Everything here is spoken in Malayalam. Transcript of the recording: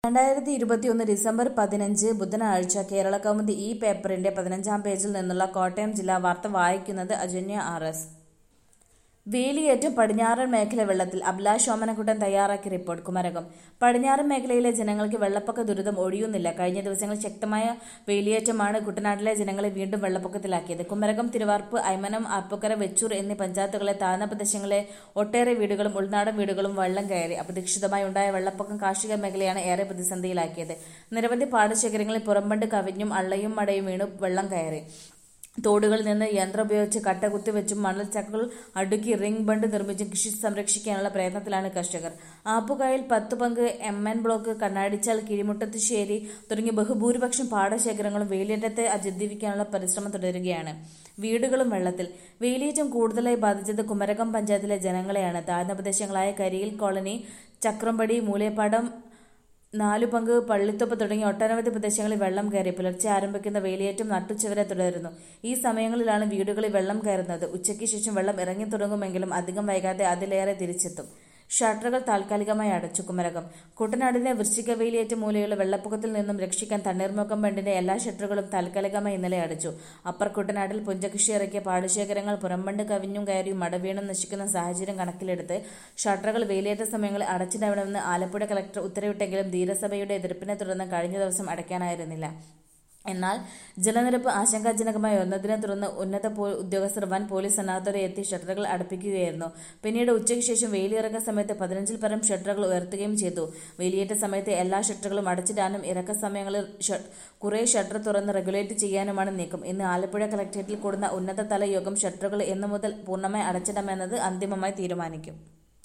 രണ്ടായിരത്തി ഇരുപത്തിയൊന്ന് ഡിസംബർ പതിനഞ്ച് ബുധനാഴ്ച കേരളകൗമുദി ഈ പേപ്പറിന്റെ പതിനഞ്ചാം പേജിൽ നിന്നുള്ള കോട്ടയം ജില്ലാ വാർത്ത വായിക്കുന്നത് അജന്യ ആർ എസ് വേലിയേറ്റം പടിഞ്ഞാറൻ മേഖല വെള്ളത്തിൽ അഭിലാഷ് ഓമനക്കുട്ടൻ തയ്യാറാക്കിയ റിപ്പോർട്ട് കുമരകം പടിഞ്ഞാറൻ മേഖലയിലെ ജനങ്ങൾക്ക് വെള്ളപ്പൊക്ക ദുരിതം ഒഴിയുന്നില്ല കഴിഞ്ഞ ദിവസങ്ങളിൽ ശക്തമായ വേലിയേറ്റമാണ് കുട്ടനാട്ടിലെ ജനങ്ങളെ വീണ്ടും വെള്ളപ്പൊക്കത്തിലാക്കിയത് കുമരകം തിരുവാർപ്പ് ഐമനം ആർപ്പക്കര വെച്ചൂർ എന്നീ പഞ്ചായത്തുകളെ താഴ്ന്ന പ്രദേശങ്ങളിലെ ഒട്ടേറെ വീടുകളും ഉൾനാടൻ വീടുകളും വെള്ളം കയറി അപ്രതീക്ഷിതമായി ഉണ്ടായ വെള്ളപ്പൊക്കം കാർഷിക മേഖലയാണ് ഏറെ പ്രതിസന്ധിയിലാക്കിയത് നിരവധി പാടശേഖരങ്ങളിൽ പുറംബണ്ട് കവിഞ്ഞും അള്ളയും മടയും വീണു വെള്ളം കയറി തോടുകളിൽ നിന്ന് യന്ത്രം ഉപയോഗിച്ച് കട്ട കുത്തിവെച്ചും മണൽച്ചക്കകൾ അടുക്കി റിംഗ് ബണ്ട് നിർമ്മിച്ചും കൃഷി സംരക്ഷിക്കാനുള്ള പ്രയത്നത്തിലാണ് കർഷകർ ആപ്പുകായൽ പത്ത് പങ്ക് M N block Kannadichal Kizhimuttathussery തുടങ്ങിയ ബഹുഭൂരിപക്ഷം പാടശേഖരങ്ങളും വേലിയേറ്റത്തെ അതിജീവിക്കാനുള്ള പരിശ്രമം തുടരുകയാണ് വീടുകളും വെള്ളത്തിൽ വേലിയേറ്റം കൂടുതലായി ബാധിച്ചത് കുമരകം പഞ്ചായത്തിലെ ജനങ്ങളെയാണ് താഴ്ന്ന പ്രദേശങ്ങളായ കരിയിൽ കോളനി ചക്രംപടി മൂലേപ്പാടം നാലു പങ്ക് പള്ളിത്തൊപ്പ് തുടങ്ങിയ ഒട്ടനവധി പ്രദേശങ്ങളിൽ വെള്ളം കയറി പുലർച്ചെ ആരംഭിക്കുന്ന വേലിയേറ്റം നട്ടുച്ചവരെ തുടരുന്നു ഈ സമയങ്ങളിലാണ് വീടുകളിൽ വെള്ളം കയറുന്നത് ഉച്ചയ്ക്ക് ശേഷം വെള്ളം ഇറങ്ങി തുടങ്ങുമെങ്കിലും അധികം വൈകാതെ അതിലേറെ തിരിച്ചെത്തും ഷട്ടറുകൾ താൽക്കാലികമായി അടച്ചു കുമരകം കുട്ടനാടിനെ വൃശ്ചിക വേലിയേറ്റ മൂലയുള്ള വെള്ളപ്പൊക്കത്തിൽ നിന്നും രക്ഷിക്കാൻ തണ്ണീർമുക്കം ബണ്ടിന്റെ എല്ലാ ഷട്ടറുകളും താൽക്കാലികമായി ഇന്നലെ അടച്ചു അപ്പർ കുട്ടനാട്ടിൽ പുഞ്ചകൃഷി ഇറക്കിയ പാടശേഖരങ്ങൾ പുറംബണ്ട് കവിഞ്ഞും കയറിയും മടവീണും നശിക്കുന്ന സാഹചര്യം കണക്കിലെടുത്ത് ഷട്ടറുകൾ വേലിയേറ്റ സമയങ്ങളിൽ അടച്ചിടണമെന്ന് ആലപ്പുഴ കളക്ടർ ഉത്തരവിട്ടെങ്കിലും ധീരസഭയുടെ എതിർപ്പിനെ തുടർന്ന് കഴിഞ്ഞ ദിവസം അടയ്ക്കാനായിരുന്നില്ല എന്നാൽ ജലനിരപ്പ് ആശങ്കാജനകമായി ഉയർന്നതിനെ തുടർന്ന് ഉന്നത ഉദ്യോഗസ്ഥർ വൻ പോലീസ് സന്നാഹത്തോടെ എത്തി ഷട്ടറുകൾ അടപ്പിക്കുകയായിരുന്നു പിന്നീട് ഉച്ചയ്ക്ക് ശേഷം വേലിയിറങ്ങുന്ന സമയത്ത് പതിനഞ്ചിൽ പരം ഷട്ടറുകൾ ഉയർത്തുകയും ചെയ്തു വേലിയേറ്റ സമയത്ത് എല്ലാ ഷട്ടറുകളും അടച്ചിടാനും ഇറക്ക സമയങ്ങളിൽ കുറെ ഷട്ടർ തുറന്ന് റെഗുലേറ്റ് ചെയ്യാനുമാണ് നീക്കം ഇന്ന് ആലപ്പുഴ കളക്ടറേറ്റിൽ കൂടുന്ന ഉന്നതതല യോഗം ഷട്ടറുകൾ എന്നു മുതൽ പൂർണ്ണമായി അടച്ചിടാമെന്നത് അന്തിമമായി തീരുമാനിക്കും